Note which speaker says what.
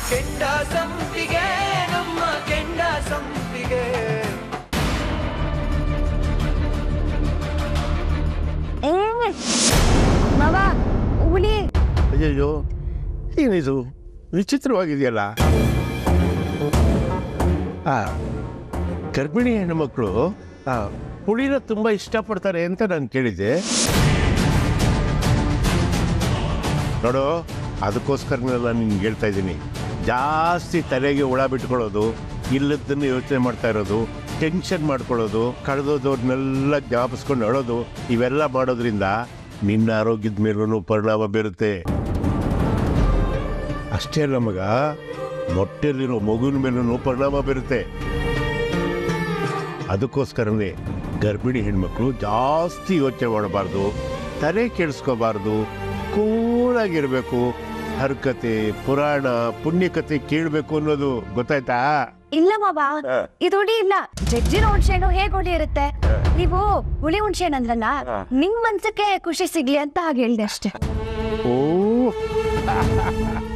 Speaker 1: ಕೆಂಡ ಸಂಪಿಗೆ ನಮ್ಮ ಕೆಂಡ ಸಂಪಿಗೆ
Speaker 2: ಮಾವ ಹುಲಿ
Speaker 3: ಅಯ್ಯಯ್ಯೋ ಏನಿದು ವಿಚಿತ್ರವಾಗಿದೆಯಲ್ಲ ಆ ಗರ್ಭಿಣಿ ಹೆಣ್ಣುಮಕ್ಕಳು ಆ ಹುಳಿನ ತುಂಬ ಇಷ್ಟಪಡ್ತಾರೆ ಅಂತ ನಾನು ಕೇಳಿದ್ದೆ ನೋಡು ಅದಕ್ಕೋಸ್ಕರ ನಾನು ನಿನ್ಗೆ ಹೇಳ್ತಾ ಇದ್ದೀನಿ ಜಾಸ್ತಿ ತಲೆಗೆ ಹುಳ ಬಿಟ್ಕೊಳ್ಳೋದು ಇಲ್ಲದನ್ನು ಯೋಚನೆ ಮಾಡ್ತಾ ಇರೋದು ಟೆನ್ಷನ್ ಮಾಡ್ಕೊಳ್ಳೋದು ಕಳೆದೋದವ್ರನ್ನೆಲ್ಲ ಜ್ಞಾಪಿಸ್ಕೊಂಡು ಅಳೋದು ಇವೆಲ್ಲ ಮಾಡೋದ್ರಿಂದ ನಿನ್ನ ಆರೋಗ್ಯದ ಮೇಲೂ ಪರಿಣಾಮ ಬೀರುತ್ತೆ ಅಷ್ಟೇ ಅಲ್ಲ ಮಗ ಮೊಟ್ಟೆಲಿರೋ ಮಗುವಿನ ಮೇಲೂ ಪರಿಣಾಮ ಬೀರುತ್ತೆ ಅದಕ್ಕೋಸ್ಕರನೇ ಗರ್ಭಿಣಿ ಹೆಣ್ಮಕ್ಳು ಜಾಸ್ತಿ ಯೋಚನೆ ಮಾಡಬಾರ್ದು ತಲೆ ಕೆಡಿಸ್ಕೋಬಾರ್ದು ಕೂಲಾಗಿರ್ಬೇಕು ಹರ್ಕತೆ ಪುರಾಣ ಪುಣ್ಯಕತೆ ಕೇಳಬೇಕು ಅನ್ನೋದು ಗೊತ್ತಾಯ್ತಾ
Speaker 2: ಇಲ್ಲ ಮಾವ
Speaker 3: ಹಾ.
Speaker 2: ಇದು ಹುಳಿ ಇಲ್ಲ ಜಜ್ಜಿನ ಹುಣ್ಸೆಹಣ್ಣು ಹೇಗ್ ಹುಳಿ ಇರುತ್ತೆ ನೀವು ಹುಳಿ ಹುಣ್ಸೆಹಣ್ಣು ಅಂದ್ರಲ್ಲ
Speaker 3: ಹಾ.
Speaker 2: ನಿಮ್ ಮನ್ಸಕ್ಕೆ ಖುಷಿ ಸಿಗ್ಲಿ ಅಂತ ಹಾಗೆ ಹೇಳ್ದೆ ಅಷ್ಟೇ
Speaker 3: ಓ